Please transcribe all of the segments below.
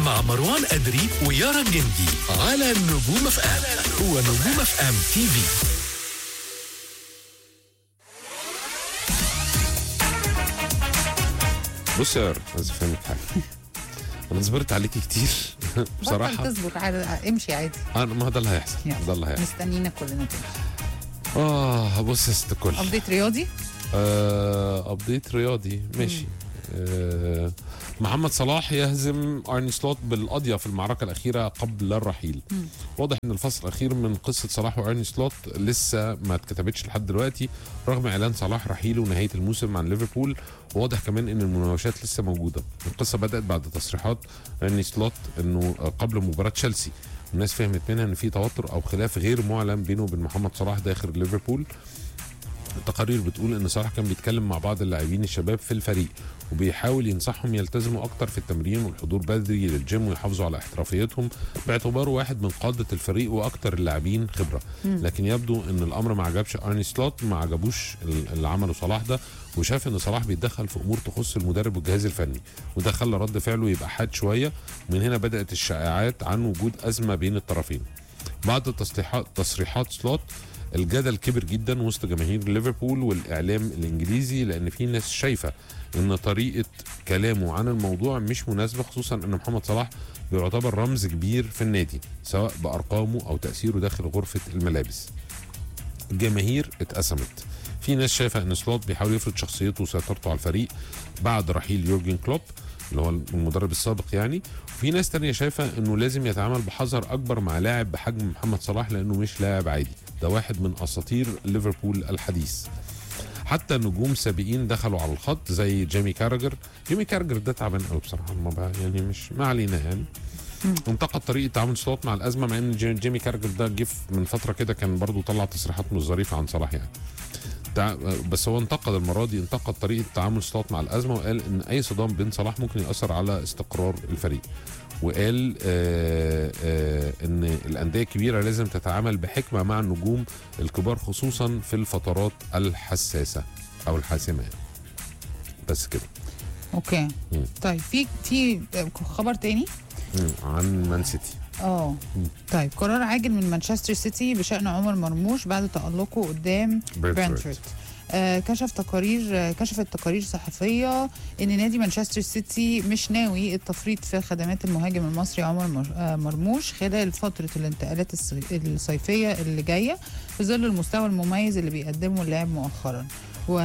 مع مروان أدري ويارا الجندي على نجوم اف ام هو نجوم اف ام تي في بص يا يارا عايز افهمك حاجه انا صبرت عليكي كتير بطل بصراحه تصبر عادي امشي عادي انا ما ده اللي هيحصل يلا. ده اللي هيحصل مستنينا كلنا تمشي اه بص يا ست الكل ابديت رياضي آه ابديت رياضي ماشي آه محمد صلاح يهزم ارني سلوت بالقضيه في المعركه الاخيره قبل الرحيل واضح ان الفصل الاخير من قصه صلاح وارني سلوت لسه ما اتكتبتش لحد دلوقتي رغم اعلان صلاح رحيله ونهايه الموسم عن ليفربول واضح كمان ان المناوشات لسه موجوده القصه بدات بعد تصريحات ارني سلوت انه قبل مباراه تشيلسي الناس فهمت منها ان في توتر او خلاف غير معلن بينه وبين محمد صلاح داخل ليفربول التقارير بتقول ان صلاح كان بيتكلم مع بعض اللاعبين الشباب في الفريق وبيحاول ينصحهم يلتزموا اكتر في التمرين والحضور بدري للجيم ويحافظوا على احترافيتهم باعتباره واحد من قاده الفريق واكتر اللاعبين خبره لكن يبدو ان الامر ما عجبش ارني سلوت ما عجبوش ال- اللي عمله صلاح ده وشاف ان صلاح بيتدخل في امور تخص المدرب والجهاز الفني وده خلى رد فعله يبقى حاد شويه ومن هنا بدات الشائعات عن وجود ازمه بين الطرفين بعد تصريحات تصريحات سلوت الجدل كبر جدا وسط جماهير ليفربول والاعلام الانجليزي لان في ناس شايفه ان طريقه كلامه عن الموضوع مش مناسبه خصوصا ان محمد صلاح بيعتبر رمز كبير في النادي سواء بارقامه او تاثيره داخل غرفه الملابس. الجماهير اتقسمت في ناس شايفه ان سلوت بيحاول يفرض شخصيته وسيطرته على الفريق بعد رحيل يورجن كلوب اللي هو المدرب السابق يعني وفي ناس تانية شايفة انه لازم يتعامل بحذر اكبر مع لاعب بحجم محمد صلاح لانه مش لاعب عادي ده واحد من اساطير ليفربول الحديث حتى نجوم سابقين دخلوا على الخط زي جيمي كاراجر جيمي كاراجر ده تعبان قوي بصراحه ما بقى يعني مش ما علينا يعني انتقد طريقه تعامل سلوت مع الازمه مع ان جي- جيمي كاراجر ده جه من فتره كده كان برضو طلع تصريحات مش ظريفه عن صلاح يعني تع- بس هو انتقد المره دي انتقد طريقه تعامل سلوت مع الازمه وقال ان اي صدام بين صلاح ممكن ياثر على استقرار الفريق وقال آه آه ان الانديه الكبيره لازم تتعامل بحكمه مع النجوم الكبار خصوصا في الفترات الحساسه او الحاسمه يعني. بس كده اوكي مم. طيب في في خبر تاني مم. عن مان سيتي اه طيب قرار عاجل من مانشستر سيتي بشأن عمر مرموش بعد تألقه قدام برنتفورد. برنتفورد آه كشف تقارير آه كشفت تقارير صحفيه ان نادي مانشستر سيتي مش ناوي التفريط في خدمات المهاجم المصري عمر مر- آه مرموش خلال فتره الانتقالات الصي- الصيفيه اللي جايه في ظل المستوى المميز اللي بيقدمه اللاعب مؤخرا و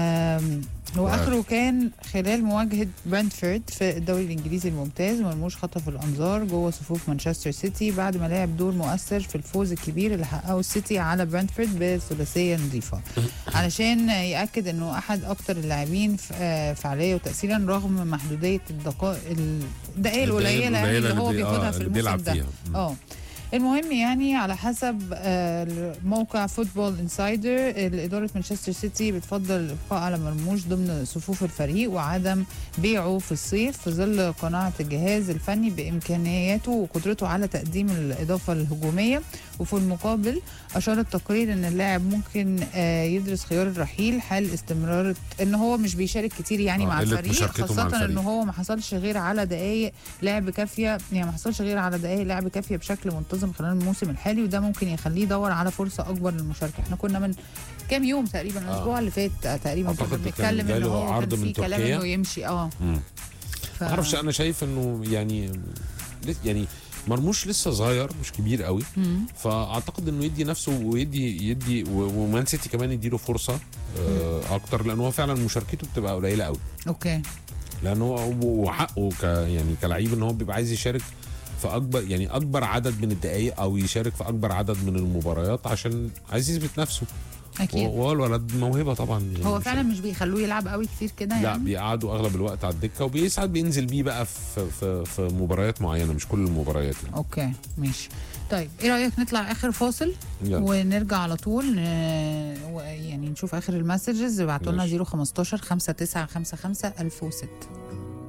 واخره كان خلال مواجهه برنتفورد في الدوري الانجليزي الممتاز مرموش خطف الانظار جوه صفوف مانشستر سيتي بعد ما لعب دور مؤثر في الفوز الكبير اللي حققه السيتي على برنتفورد بثلاثيه نظيفه علشان ياكد انه احد اكتر اللاعبين ف- آه، فعاليه وتاثيرا رغم محدوديه الدقائق الدقائق القليله يعني اللي هو بي- بياخدها آه، في اللي الموسم بيلعب ده فيها مم. اه المهم يعني على حسب آه، موقع فوتبول انسايدر إدارة مانشستر سيتي بتفضل الإبقاء على مرموش ضمن صفوف الفريق وعدم بيعه في الصيف في ظل قناعة الجهاز الفني بإمكانياته وقدرته على تقديم الإضافة الهجومية وفي المقابل أشار التقرير أن اللاعب ممكن آه، يدرس خيار الرحيل حال استمرار ان هو مش بيشارك كتير يعني آه، مع قلة الفريق مشاركته مع خاصة الفريق. انه هو ما حصلش غير على دقائق لعب كافيه يعني ما حصلش غير على دقائق لعب كافيه بشكل منتظم خلال الموسم الحالي وده ممكن يخليه يدور على فرصه اكبر للمشاركه احنا كنا من كام يوم تقريبا الاسبوع اللي فات آه، تقريبا أعتقد كنا كان بنتكلم ان جاله هو عرض كان من في كلام تركيا. انه يمشي اه مم. ف... ما اعرفش انا شايف انه يعني لس- يعني مرموش لسه صغير مش كبير قوي مم. فاعتقد انه يدي نفسه ويدي يدي و- ومان سيتي كمان يديله فرصه آه، اكتر لان هو فعلا مشاركته بتبقى قليله قوي اوكي لان هو وحقه ك يعني كلعيب ان هو بيبقى عايز يشارك في اكبر يعني اكبر عدد من الدقائق او يشارك في اكبر عدد من المباريات عشان عايز يثبت نفسه اكيد وهو الولد موهبه طبعا يعني هو مش- فعلا مش بيخلوه يلعب قوي كتير كده لا يعني بيقعدوا اغلب الوقت على الدكه وساعات بينزل بيه بقى في في في مباريات معينه مش كل المباريات يعني اوكي ماشي طيب ايه رايك نطلع اخر فاصل يلا. ونرجع على طول ن... و- يعني نشوف اخر المسجز ابعتوا لنا ماشي. 015 5955 1006